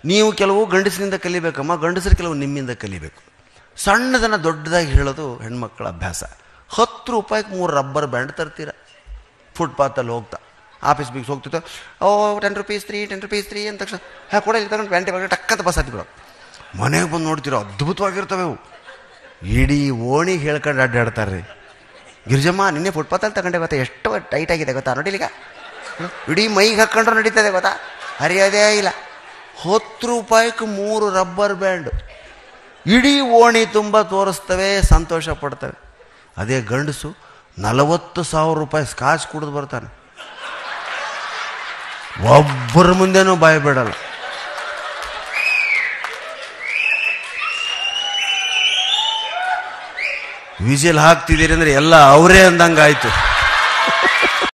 ನೀವು ಕೆಲವು ಗಂಡಸರಿಂದ ಕಲಿಬೇಕಮ್ಮ ಗಂಡಸರು ಕೆಲವು ನಿಮ್ಮಿಂದ ಕಲಿಬೇಕು ಸಣ್ಣದನ್ನು ದೊಡ್ಡದಾಗಿ ಹೇಳೋದು ಹೆಣ್ಮಕ್ಳ ಅಭ್ಯಾಸ ಹತ್ತು ರೂಪಾಯಿಗೆ ಮೂರು ರಬ್ಬರ್ ಬ್ಯಾಂಡ್ ತರ್ತೀರ ಫುಟ್ಪಾತಲ್ಲಿ ಹೋಗ್ತಾ ಆಫೀಸ್ ಬಿಗ್ಸ್ ಹೋಗ್ತಿತ್ತು ಓ ten rupees three ten rupees three ಅಂತ ತಕ್ಷಣ ಹಾ ಕೊಡ ಇಲ್ಲಿ ತಗೊಂಡು ಪ್ಯಾಂಟಿ ಬಗ್ಗೆ ಟಕ್ಕಂತ ಬಸ್ ಹತ್ತಿಬಿಡೋ ಮನೆಗೆ ಬಂದು ನೋಡ್ತೀರೋ ಅದ್ಭುತವಾಗಿರ್ತವೆ ಅವು ಇಡೀ ಓಣಿ ಹೇಳ್ಕೊಂಡು ಅಡ್ಡಾಡ್ತಾರೆ ರೀ ಗಿರಿಜಮ್ಮ ನಿನ್ನೆ ಫುಟ್ಪಾತಲ್ಲಿ ತಗೊಂಡೆ ಗೊತ್ತಾ ಎಷ್ಟು ಟೈಟ್ ಆಗಿದೆ ಗೊತ್ತಾ ನೋಡಿಲಿಗ ಇಡೀ ಮೈಗೆ ಹಾಕ್ಕೊಂಡ್ರೆ ನಡೀತದೆ ಗೊತ್ತಾ ಹರಿಯೋದೇ ಇಲ್ಲ ಹತ್ತು ರೂಪಾಯಿಗೆ ಮೂರು ರಬ್ಬರ್ ಬ್ಯಾಂಡ್ ಇಡೀ ಓಣಿ ತುಂಬ ತೋರಿಸ್ತವೆ ಸಂತೋಷ ಪಡ್ತವೆ ಅದೇ ಗಂಡಸು ನಲವತ್ತು ಸಾವಿರ ರೂಪಾಯಿ ಸ್ಕಾಚ್ ಕುಡಿದು ಬರ್ತಾನೆ ಒಬ್ಬರ ಮುಂದೆನೂ ಬಾಯಿ ಬಿಡಲ್ಲ ವಿಜಿಲ್ ಹಾಕ್ತಿದ್ದೀರಿ ಅಂದ್ರೆ ಎಲ್ಲ ಅವರೇ ಅಂದಂಗಾಯ್ತು